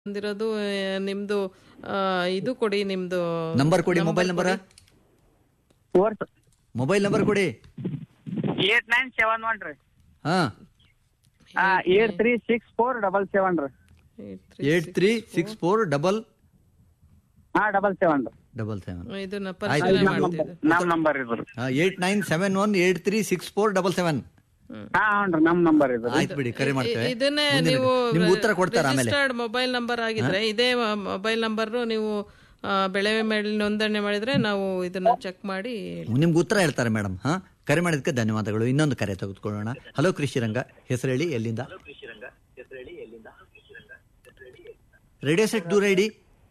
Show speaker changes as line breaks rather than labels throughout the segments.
ಬಂದಿರೋದು ಆ, ನಿಮ್ದು ಆ, ಇದು ಕೊಡಿ ನಿಮ್ದು
ನಂಬರ್ ಕೊಡಿ mobile number
four
mobile number ಕೊಡಿ
ಏಟ್ ನೈನ್ ಸೆವೆನ್ ಒನ್ ರೀ
ಹಾ
eight three six four double seven ರೀ
eight three six four double
ಹಾ ಡಬಲ್ ಸೆವೆನ್ ರೀ
ಡಬಲ್ ಸೆವೆನ್
ಇದನ್ನ
ಆಯ್ತು.
ಪರಿಶೀಲನೆ
ನಮ್ಮ
ಮಾಡ್ತಿದ್ದೆ
ನಮ್ ನಂಬರ್ ಇದು ರೀ
eight nine seven one eight three six four double seven
ಹಾ ಹ್ಞೂ ರೀ ನಮ್ ನಂಬರ್ ಇದು ರೀ
ಆಯ್ತು ಬಿಡಿ ಕರೆ ಮಾಡ್ತೇವೆ
ಇದನ್ನೇ
ಮುಂದಿನ-
ನೀವು
ನಿಮ್ಗೆ ಉತ್ತರ ಕೊಡ್ತಾರ ಆಮೇಲೆ
ರಿಜಿಸ್ಟರ್ಡ್ ಮೊಬೈಲ್ ನಂಬರ್ ಆಗಿದ್ರೆ ಇದೇ ಮೊಬೈಲ್ ನಂಬರ್ ನೀವು ಆ, ಬೆಳೆ ಮೇಲೆ ನೋಂದಣಿ ಮಾಡಿದ್ರೆ ನಾವು ಇದನ್ನ ಚೆಕ್ ಮಾಡಿ
ನಿಮ್ಗೆ ಉತ್ತರ ಹೇಳ್ತಾರೆ ಮೇಡಮ್ ಹಾ ಕರೆ ಮಾಡಿದಕ್ಕೆ ಧನ್ಯವಾದಗಳು ಇನ್ನೊಂದು ಕರೆ ತೆಗೆದುಕೊಳ್ಳೋಣ ಹಲೋ ಕೃಷಿ ರಂಗ ಹೆಸರು ಹೇಳಿ ಎಲ್ಲಿಂದ ರೇಡಿಯೋ ಸೆಟ್ ದೂರ ಇಡಿ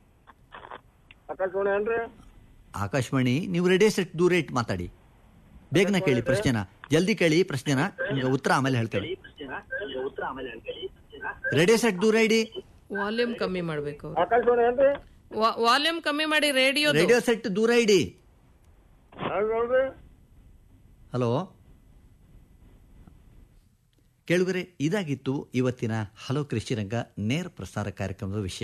ಆಕಾಶವಾಣಿ ನೀವು ರೇಡಿಯೋ ಸೆಟ್ ದೂರ ಇಟ್ಟು ಮಾತಾಡಿ ಬೇಗನೆ ಕೇಳಿ ಪ್ರಶ್ನೆನ ಜಲ್ದಿ ಕೇಳಿ ಪ್ರಶ್ನೆನ ನಿಮ್ಗೆ ಉತ್ತರ ಆಮೇಲೆ ಹೇಳ್ತೇವೆ ರೇಡಿಯೋ ಸೆಟ್ ದೂರ ಇಡಿ
ವಾಲ್ಯೂಮ್ ಕಮ್ಮಿ ಮಾಡ್ಬೇಕು ವಾಲ್ಯೂಮ್ ಕಮ್ಮಿ ಮಾಡಿ ರೇಡಿಯೋ
ರೇಡಿಯೋ ಸೆಟ್ ದೂರ ಇಡಿ ಹಲೋ ಕೇಳುಗರೆ ಇದಾಗಿತ್ತು ಇವತ್ತಿನ ಹಲೋ ಕೃಷಿ ರಂಗ ನೇರ ಪ್ರಸಾರ ಕಾರ್ಯಕ್ರಮದ ವಿಷಯ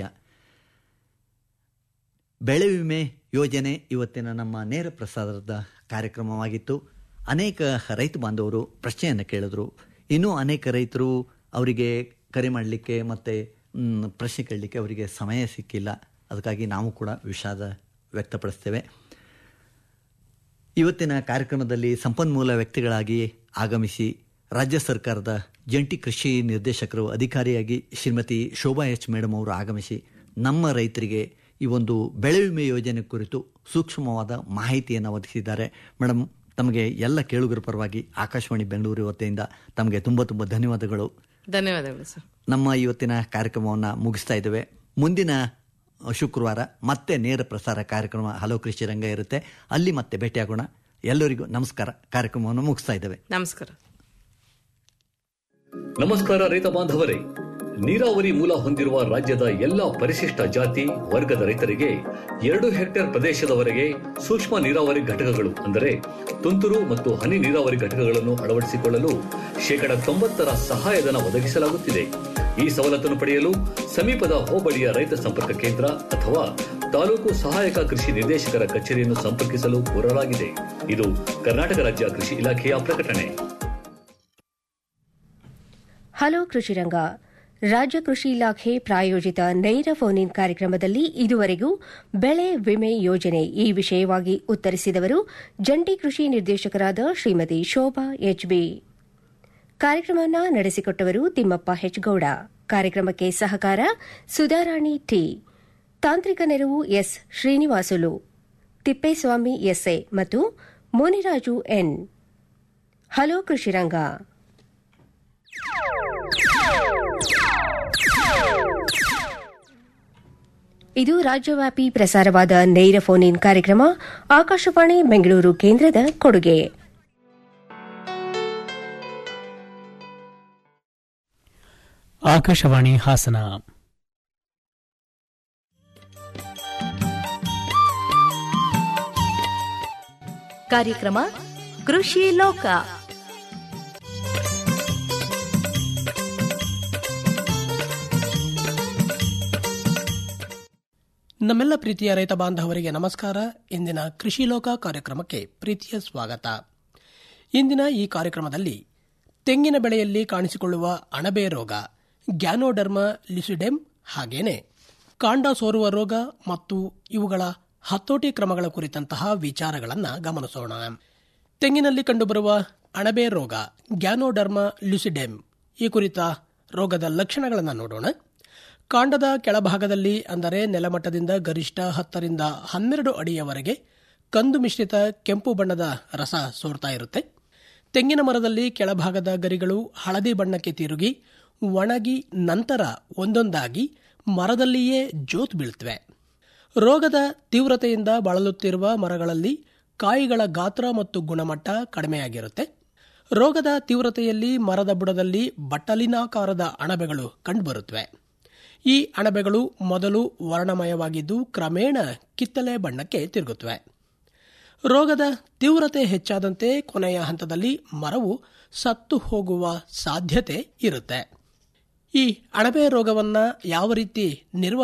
ಬೆಳೆ ವಿಮೆ ಯೋಜನೆ ಇವತ್ತಿನ ನಮ್ಮ ನೇರ ಪ್ರಸಾರದ ಕಾರ್ಯಕ್ರಮವಾಗಿತ್ತು ಅನೇಕ ರೈತ ಬಾಂಧವರು ಪ್ರಶ್ನೆಯನ್ನು ಕೇಳಿದ್ರು ಇನ್ನೂ ಅನೇಕ ರೈತರು ಅವರಿಗೆ ಕರೆ ಮಾಡಲಿಕ್ಕೆ ಮತ್ತು ಮ್, ಪ್ರಶ್ನೆ ಕೇಳಲಿಕ್ಕೆ ಅವರಿಗೆ ಸಮಯ ಸಿಕ್ಕಿಲ್ಲ ಅದಕ್ಕಾಗಿ ನಾವು ಕೂಡ ವಿಷಾದ ವ್ಯಕ್ತಪಡಿಸ್ತೇವೆ ಇವತ್ತಿನ ಕಾರ್ಯಕ್ರಮದಲ್ಲಿ ಸಂಪನ್ಮೂಲ ವ್ಯಕ್ತಿಗಳಾಗಿ ಆಗಮಿಸಿ ರಾಜ್ಯ ಸರ್ಕಾರದ ಜಂಟಿ ಕೃಷಿ ನಿರ್ದೇಶಕರು ಅಧಿಕಾರಿಯಾಗಿ ಶ್ರೀಮತಿ ಶೋಭಾ ಎಚ್ ಮೇಡಮ್ ಅವರು ಆಗಮಿಸಿ ನಮ್ಮ ರೈತರಿಗೆ ಈ ಒಂದು ಬೆಳೆ ವಿಮೆ ಯೋಜನೆ ಕುರಿತು ಸೂಕ್ಷ್ಮವಾದ ಮಾಹಿತಿಯನ್ನು ಒದಗಿಸಿದ್ದಾರೆ ಮೇಡಮ್ ತಮಗೆ ಎಲ್ಲ ಕೇಳುಗರ ಪರವಾಗಿ ಆಕಾಶವಾಣಿ ಬೆಂಗಳೂರು ವತಿಯಿಂದ ತಮಗೆ ತುಂಬ ತುಂಬ ಧನ್ಯವಾದಗಳು
ಧನ್ಯವಾದಗಳು ಸರ್
ನಮ್ಮ ಇವತ್ತಿನ ಕಾರ್ಯಕ್ರಮವನ್ನು ಮುಗಿಸ್ತಾ ಇದ್ದೇವೆ ಮುಂದಿನ ಶುಕ್ರವಾರ ಮತ್ತೆ ನೇರ ಪ್ರಸಾರ ಕಾರ್ಯಕ್ರಮ ಹಲೋ ಕೃಷಿ ರಂಗ ಇರುತ್ತೆ ಅಲ್ಲಿ ಮತ್ತೆ ಭೇಟಿಯಾಗೋಣ ಎಲ್ಲರಿಗೂ ನಮಸ್ಕಾರ ಕಾರ್ಯಕ್ರಮವನ್ನು ಮುಗಿಸ್ತಾ ಇದ್ದೇವೆ
ನಮಸ್ಕಾರ
ನಮಸ್ಕಾರ ರೈತ ಬಾಂಧವರೇ ನೀರಾವರಿ ಮೂಲ ಹೊಂದಿರುವ ರಾಜ್ಯದ ಎಲ್ಲ ಪರಿಶಿಷ್ಟ ಜಾತಿ ವರ್ಗದ ರೈತರಿಗೆ ಎರಡು ಹೆಕ್ಟೇರ್ ಪ್ರದೇಶದವರೆಗೆ ಸೂಕ್ಷ್ಮ ನೀರಾವರಿ ಘಟಕಗಳು ಅಂದರೆ ತುಂತುರು ಮತ್ತು ಹನಿ ನೀರಾವರಿ ಘಟಕಗಳನ್ನು ಅಳವಡಿಸಿಕೊಳ್ಳಲು ಶೇಕಡ ತೊಂಬತ್ತರ ಸಹಾಯಧನ ಒದಗಿಸಲಾಗುತ್ತಿದೆ ಈ ಸವಲತ್ತನ್ನು ಪಡೆಯಲು ಸಮೀಪದ ಹೋಬಳಿಯ ರೈತ ಸಂಪರ್ಕ ಕೇಂದ್ರ ಅಥವಾ ತಾಲೂಕು ಸಹಾಯಕ ಕೃಷಿ ನಿರ್ದೇಶಕರ ಕಚೇರಿಯನ್ನು ಸಂಪರ್ಕಿಸಲು ಕೋರಲಾಗಿದೆ ಇದು ಕರ್ನಾಟಕ ರಾಜ್ಯ ಕೃಷಿ ಇಲಾಖೆಯ ಪ್ರಕಟಣೆ
ಹಲೋ ಕೃಷಿರಂಗ ರಾಜ್ಯ ಕೃಷಿ ಇಲಾಖೆ ಪ್ರಾಯೋಜಿತ ನೇರ ಫೋನ್ ಇನ್ ಕಾರ್ಯಕ್ರಮದಲ್ಲಿ ಇದುವರೆಗೂ ಬೆಳೆ ವಿಮೆ ಯೋಜನೆ ಈ ವಿಷಯವಾಗಿ ಉತ್ತರಿಸಿದವರು ಜಂಟಿ ಕೃಷಿ ನಿರ್ದೇಶಕರಾದ ಶ್ರೀಮತಿ ಶೋಭಾ ಎಚ್ಬಿ ಕಾರ್ಯಕ್ರಮವನ್ನು ನಡೆಸಿಕೊಟ್ಟವರು ತಿಮ್ಮಪ್ಪ ಹೆಚ್ಗೌಡ ಕಾರ್ಯಕ್ರಮಕ್ಕೆ ಸಹಕಾರ ಸುಧಾರಾಣಿ ಟಿ ತಾಂತ್ರಿಕ ನೆರವು ಎಸ್ ಶ್ರೀನಿವಾಸುಲು ತಿಪ್ಪೇಸ್ವಾಮಿ ಎಸ್ಎ ಮತ್ತು ಮುನಿರಾಜು ಎನ್ ಹಲೋ ಕೃಷಿರಂಗ ಇದು ರಾಜ್ಯವ್ಯಾಪಿ ಪ್ರಸಾರವಾದ ನೇರ ಫೋನ್ ಇನ್ ಕಾರ್ಯಕ್ರಮ ಆಕಾಶವಾಣಿ ಬೆಂಗಳೂರು ಕೇಂದ್ರದ ಕೊಡುಗೆ
ಆಕಾಶವಾಣಿ ಹಾಸನ
ಕಾರ್ಯಕ್ರಮ ಕೃಷಿ ಲೋಕ
ನಮ್ಮೆಲ್ಲ ಪ್ರೀತಿಯ ರೈತ ಬಾಂಧವರಿಗೆ ನಮಸ್ಕಾರ ಇಂದಿನ ಕೃಷಿ ಲೋಕ ಕಾರ್ಯಕ್ರಮಕ್ಕೆ ಪ್ರೀತಿಯ ಸ್ವಾಗತ ಇಂದಿನ ಈ ಕಾರ್ಯಕ್ರಮದಲ್ಲಿ ತೆಂಗಿನ ಬೆಳೆಯಲ್ಲಿ ಕಾಣಿಸಿಕೊಳ್ಳುವ ಅಣಬೆ ರೋಗ ಗ್ಯಾನೋಡರ್ಮ ಲಿಸಿಡೆಮ್ ಹಾಗೇನೆ ಕಾಂಡ ಸೋರುವ ರೋಗ ಮತ್ತು ಇವುಗಳ ಹತೋಟಿ ಕ್ರಮಗಳ ಕುರಿತಂತಹ ವಿಚಾರಗಳನ್ನು ಗಮನಿಸೋಣ ತೆಂಗಿನಲ್ಲಿ ಕಂಡುಬರುವ ಅಣಬೆ ರೋಗ ಗ್ಯಾನೋಡರ್ಮ ಲ್ಯುಸಿಡೆಮ್ ಈ ಕುರಿತ ರೋಗದ ಲಕ್ಷಣಗಳನ್ನು ನೋಡೋಣ ಕಾಂಡದ ಕೆಳಭಾಗದಲ್ಲಿ ಅಂದರೆ ನೆಲಮಟ್ಟದಿಂದ ಗರಿಷ್ಠ ಹತ್ತರಿಂದ ಹನ್ನೆರಡು ಅಡಿಯವರೆಗೆ ಕಂದು ಮಿಶ್ರಿತ ಕೆಂಪು ಬಣ್ಣದ ರಸ ಸೋರ್ತಾ ಇರುತ್ತೆ ತೆಂಗಿನ ಮರದಲ್ಲಿ ಕೆಳಭಾಗದ ಗರಿಗಳು ಹಳದಿ ಬಣ್ಣಕ್ಕೆ ತಿರುಗಿ ಒಣಗಿ ನಂತರ ಒಂದೊಂದಾಗಿ ಮರದಲ್ಲಿಯೇ ಜೋತ್ ಬೀಳ್ತವೆ ರೋಗದ ತೀವ್ರತೆಯಿಂದ ಬಳಲುತ್ತಿರುವ ಮರಗಳಲ್ಲಿ ಕಾಯಿಗಳ ಗಾತ್ರ ಮತ್ತು ಗುಣಮಟ್ಟ ಕಡಿಮೆಯಾಗಿರುತ್ತೆ ರೋಗದ ತೀವ್ರತೆಯಲ್ಲಿ ಮರದ ಬುಡದಲ್ಲಿ ಬಟ್ಟಲಿನಾಕಾರದ ಅಣಬೆಗಳು ಕಂಡುಬರುತ್ತವೆ ಈ ಅಣಬೆಗಳು ಮೊದಲು ವರ್ಣಮಯವಾಗಿದ್ದು ಕ್ರಮೇಣ ಕಿತ್ತಲೆ ಬಣ್ಣಕ್ಕೆ ತಿರುಗುತ್ತವೆ ರೋಗದ ತೀವ್ರತೆ ಹೆಚ್ಚಾದಂತೆ ಕೊನೆಯ ಹಂತದಲ್ಲಿ ಮರವು ಸತ್ತು ಹೋಗುವ ಸಾಧ್ಯತೆ ಇರುತ್ತೆ ಈ ಅಣಬೆ ರೋಗವನ್ನ ಯಾವ ರೀತಿ ನಿರ್ವಹಣೆ